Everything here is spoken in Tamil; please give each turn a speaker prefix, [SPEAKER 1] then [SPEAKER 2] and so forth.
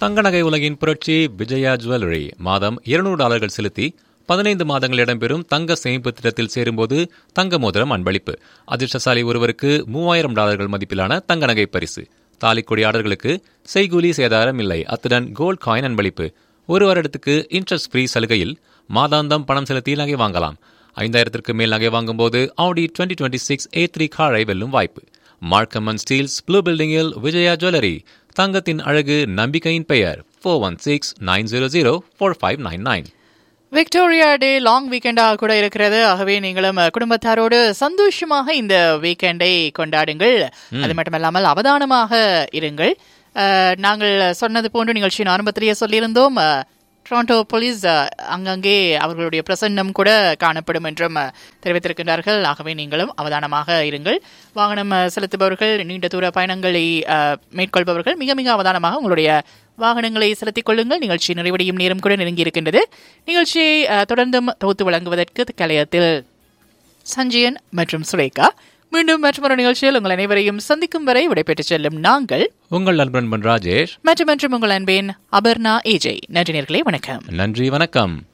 [SPEAKER 1] தங்க நகை உலகின் புரட்சி விஜயா ஜுவல்லரி மாதம் இருநூறு டாலர்கள் செலுத்தி பதினைந்து மாதங்கள் இடம்பெறும் தங்க சேமிப்பு திட்டத்தில் சேரும்போது தங்க மோதிரம் அன்பளிப்பு அதிர்ஷ்டசாலி ஒருவருக்கு மூவாயிரம் டாலர்கள் மதிப்பிலான தங்க நகை பரிசு தாலிக்கொடி ஆர்டர்களுக்கு செய்கூலி சேதாரம் இல்லை அத்துடன் கோல்ட் காயின் அன்பளிப்பு ஒரு வருடத்துக்கு இன்ட்ரெஸ்ட் ஃப்ரீ சலுகையில் மாதாந்தம் பணம் செலுத்தி நகை வாங்கலாம் ஐந்தாயிரத்திற்கு மேல் நகை வாங்கும்போது Audi twenty twenty six A three காரை வெல்லும் வாய்ப்பு மார்க்கம் அண்ட் ஸ்டீல்ஸ் ப்ளூ பில்டிங்கில் விஜயா ஜுவல்லரி தங்கத்தின் அழகு நம்பிக்கையின் பெயர் four one six nine zero zero four five nine nine
[SPEAKER 2] Victoria day long வீக்கெண்டாக கூட இருக்கிறது ஆகவே நீங்களும் அஹ், குடும்பத்தாரோடு சந்தோஷமாக இந்த வீக்கெண்டை கொண்டாடுங்கள் அது மட்டுமல்லாமல் அவதானமாக இருங்கள் அஹ், நாங்கள் சொன்னது போன்று நிகழ்ச்சியின் ஆரம்பத்திலேயே சொல்லியிருந்தோம் அஹ், டொரண்டோ போலீஸ் அஹ், அங்கங்கே அவர்களுடைய பிரசன்னம் கூட காணப்படும் என்றும் அஹ், தெரிவித்திருக்கின்றார்கள் ஆகவே நீங்களும் அவதானமாக இருங்கள் வாகனம் அஹ், செலுத்துபவர்கள் நீண்ட தூர பயணங்களை அஹ், மேற்கொள்பவர்கள் மிக மிக அவதானமாக உங்களுடைய வாகனங்களை செலுத்திக் கொள்ளுங்கள் நிகழ்ச்சி நிறைவடையும் நேரம் கூட நெருங்கி இருக்கின்றது நிகழ்ச்சியை அஹ், தொடர்ந்தும் தொகுத்து வழங்குவதற்கு கலையத்தில் சஞ்சயன் மற்றும் சுரேகா மீண்டும் மற்றொரு நிகழ்ச்சியில் உங்கள் அனைவரையும் சந்திக்கும் வரை விடைபெற்றுச் செல்லும் நாங்கள்
[SPEAKER 1] உங்கள் நண்பன் ராஜேஷ்
[SPEAKER 2] மற்றும் மற்றும் உங்கள் அன்பின் அபர்ணா ஏஜை நன்றி நேர்களே வணக்கம்
[SPEAKER 1] நன்றி வணக்கம்